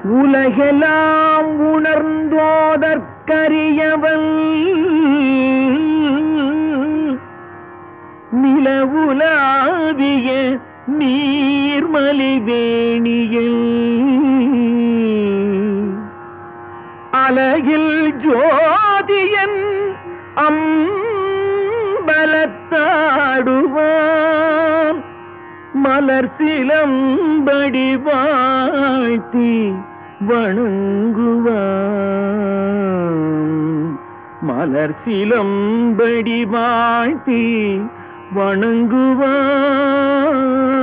உலகெல்லாம் உணர்ந்தோதற்கரியவன் நிலவுலாவிய நீர்மலி வேணியில் அலகில் ஜோதியன் அம்பலத்தாடுவான் மலர் சிலம்படி வாழ்த்தி வணங்குவான் மலர் சிலம்படி வாழ்த்தி வணங்குவான்